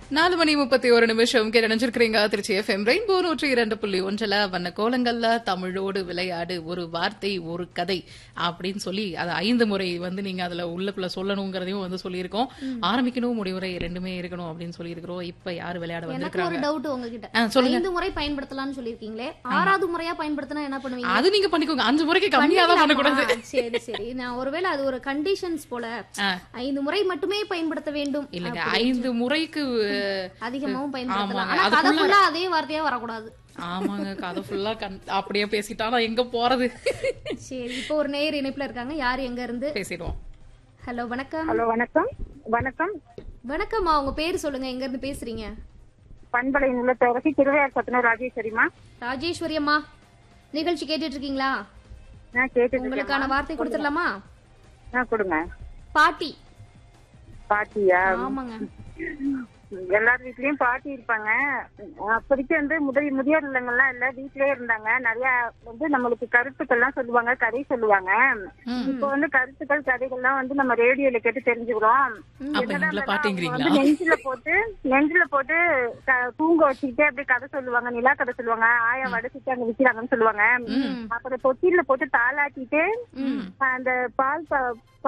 நாலு மணி முப்பத்தி ஒரு நிமிஷம் கேட்டு நினைச்சிருக்கிறீங்க திருச்சி எஃப்எம் ரெயின்போ நூற்றி இரண்டு புள்ளி ஒன்றுல வண்ண கோலங்கள்ல தமிழோடு விளையாடு ஒரு வார்த்தை ஒரு கதை அப்படின்னு சொல்லி அது ஐந்து முறை வந்து நீங்க அதுல உள்ளுக்குள்ள சொல்லணுங்கிறதையும் வந்து சொல்லியிருக்கோம் ஆரம்பிக்கணும் முடிவுரை ரெண்டுமே இருக்கணும் அப்படின்னு சொல்லியிருக்கிறோம் இப்ப யாரு விளையாட எனக்கு ஒரு வந்திருக்காங்க டவுட் உங்ககிட்ட ஆ, சொல்லுங்க. ஐந்து முறை பயன்படுத்தலாம்னு சொல்லிருக்கீங்களே ஆறாவது முறையா பயன்படுத்தினா என்ன பண்ணுவீங்க அது நீங்க பண்ணிக்கோங்க அஞ்சு முறைக்கு கம்மியா தான் பண்ணக்கூடாது பண்ணிக்கலாமா? சரி சரி நான் ஒருவேளை அது ஒரு கண்டிஷன்ஸ் போல ஆ. ஐந்து முறை மட்டுமே பயன்படுத்த வேண்டும் இல்லங்க ஐந்து முறைக்கு அதிகமாவும் பயன்படுத்தலாம் ஆமாங்க, ஆனா கதை அதுக்குள்ள- ஃபுல்லா அதே வார்த்தையா வரக்கூடாது ஆமாங்க கதை ஃபுல்லா அப்படியே பேசிட்டா நான் எங்க போறது சரி இப்போ ஒரு நேயர் இணைப்புல இருக்காங்க யார் எங்க இருந்து பேசிடுவோம் ஹலோ வணக்கம் ஹலோ வணக்கம் வணக்கம் வணக்கம்மா உங்க பேர் சொல்லுங்க எங்க இருந்து பேசுறீங்க பண்பலை நிலத்தரசி திருவையார் சத்தனூர் ராஜேஸ்வரிமா ராஜேஸ்வரி அம்மா நிகழ்ச்சி கேட்டுட்டு இருக்கீங்களா நான் கேட்டு உங்களுக்கான வார்த்தை கொடுத்துடலாமா நான் கொடுங்க பாட்டி பாட்டியா ஆமாங்க எல்லார் வீட்லயும் பாட்டி இருப்பாங்க அப்போதைக்கு வந்து முதிய முதியோர் இல்லங்கள்லாம் இல்ல வீட்லயே இருந்தாங்க நிறைய வந்து நம்மளுக்கு கருத்துக்கள்லாம் சொல்லுவாங்க கதை சொல்லுவாங்க இப்போ வந்து கருத்துக்கள் கதைகள்லாம் வந்து நம்ம ரேடியோல கேட்டு தெரிஞ்சுக்கிறோம் அப்ப எங்களை அவங்க பாட்டிங்கிறீங்களா வந்து நெஞ்சில போட்டு நெஞ்சில போட்டு க- தூங்க வச்சுக்கிட்டே அப்படியே கதை சொல்லுவாங்க நிலா கதை சொல்லுவாங்க ஆயா வடச்சிட்டு அங்க விக்கிறாங்கன்னு சொல்லுவாங்க அப்புறம் தொட்டில போட்டு தாளாட்டிட்டு அந்த பால் ப-